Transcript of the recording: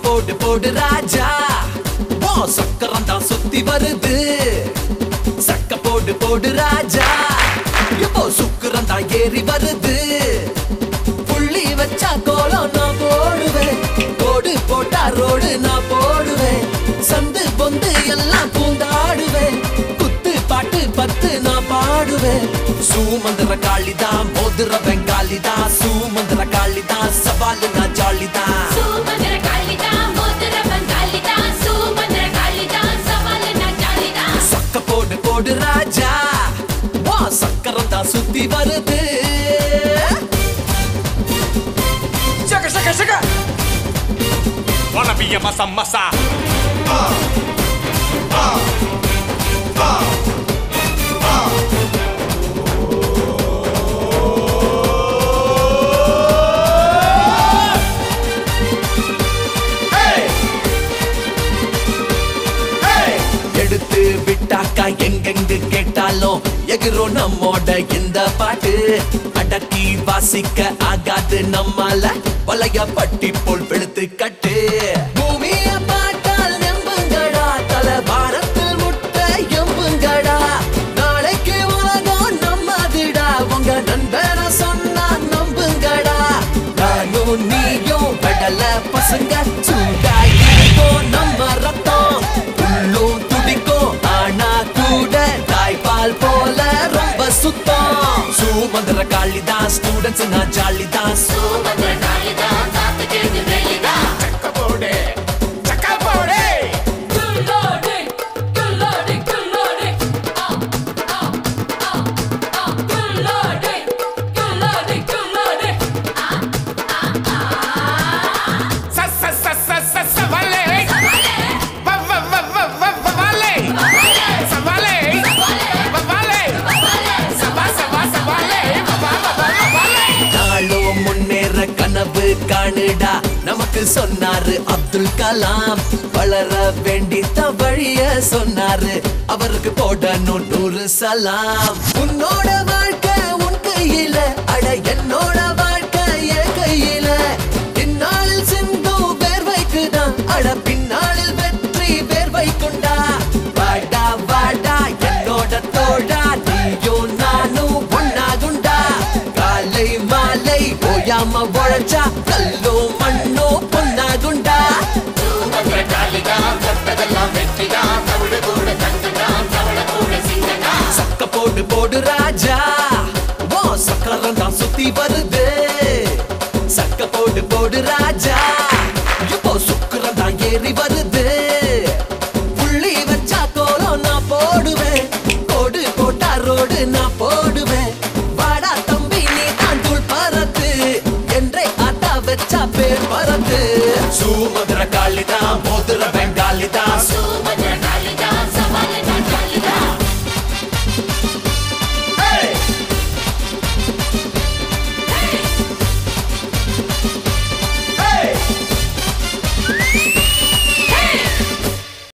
போடு போடு ராஜா ஓ சக்கரம் தான் சுத்தி வருது சக்க போடு போடு ராஜா இப்போ சுக்கரம் தான் ஏறி வருது புள்ளி வச்சா கோலம் நான் போடுவேன் கோடு போட்டா ரோடு நான் போடுவேன் சந்து பொந்து எல்லாம் பூந்தாடுவேன் குத்து பாட்டு பத்து நான் பாடுவேன் சூமந்திர காளிதான் மோதிர பெங்காலிதான் சூமந்திர காளிதான் சவாலு நான் ஜாலிதான் சுமந்திர காளிதா மோதிர பங்காளிதா சுமந்திர காளிதா சவாலனா ஜாலிதா சக்க போடு போடு ராஜா வா சக்கரம் தான் சுத்தி வருது Shaka, shaka, shaka. Wanna be a masa masa. எடுத்து விட்டாக்கா எங்கெங்கு கேட்டாலும் எகிரோ நம்மோட இந்த பாட்டு அடக்கி வாசிக்க ஆகாது நம்மால வளைய பட்டி போல் வெளுத்து கட்டு பூமிய பார்த்தால் நம்புங்கடா தல வாரத்தில் முட்டை எம்புங்கடா நாளைக்கு உலகம் நம்மதுடா உங்க நண்பன சொன்னா நம்புங்கடா நானும் நீயும் கடல பசங்க சூடாய் இருக்கும் நம்ம ரத்தம் உள்ளும் துடிக்கும் ஆனா கூட தாய்ப்பால் போல ரொம்ப சுத்தம் சூமந்திர காளிதான் ஸ்டூடெண்ட்ஸ் நான் ஜாலிதான் சுமந்திர காளிதா காத்து கேது வெளிதா Chakapode. Chakapode. குல்லோடி குல்லோடி குல்லோடி ஆ ஆ ஆ ஆ குல்லோடி குல்லோடி குல்லோடி Sa sa sa sa sa sa vale. Va va va va va va vale. Sa vale. Va vale. Sa va sa va sa vale. Va va va va va vale. நாளோ முன்னேற கனவு காணுடா நமக்கு சொன்னாரு அப்துல் கலாம் வளர வேண்டி வழிய சொன்னாரு அவருக்கு போடணும் நூறு சலாம் உன்னோட வாழ்க்கை உன் கையில அட என்னோட வாழ்க்கை என் கையில இந்நாளில் சிந்தும் வேர்வைக்குதான் அட பின்னாளில் வெற்றி வேர்வைக்குண்டா வாடா வாடா என்னோட தோடா நீயும் நானும் ஒன்னாகுண்டா காலை மாலை ஓயாம உழைச்சா கல்லோ மண்ணோ பொன்னாகுண்டா சுமந்திர காளிதா தொட்டதெல்லாம் வெற்றிதா தமிழ் கூட தங்கதா தவள கூட சிங்கதா சக்க போடு போடு ராஜா ஓ சக்கரம் தான் சுத்தி வருது சக்க போடு போடு ராஜா இப்போ சுக்கரம் தான் ஏறி வருது புள்ளி வச்சா கோலம் நான் போடுவேன் கோடு போட்டா ரோடு நான் போடுவேன் வாடா தம்பி நீ தான் தூள் பறத்து என்றே ஆட்டா வச்சா பேர் பறத்து சூமந்திர காளி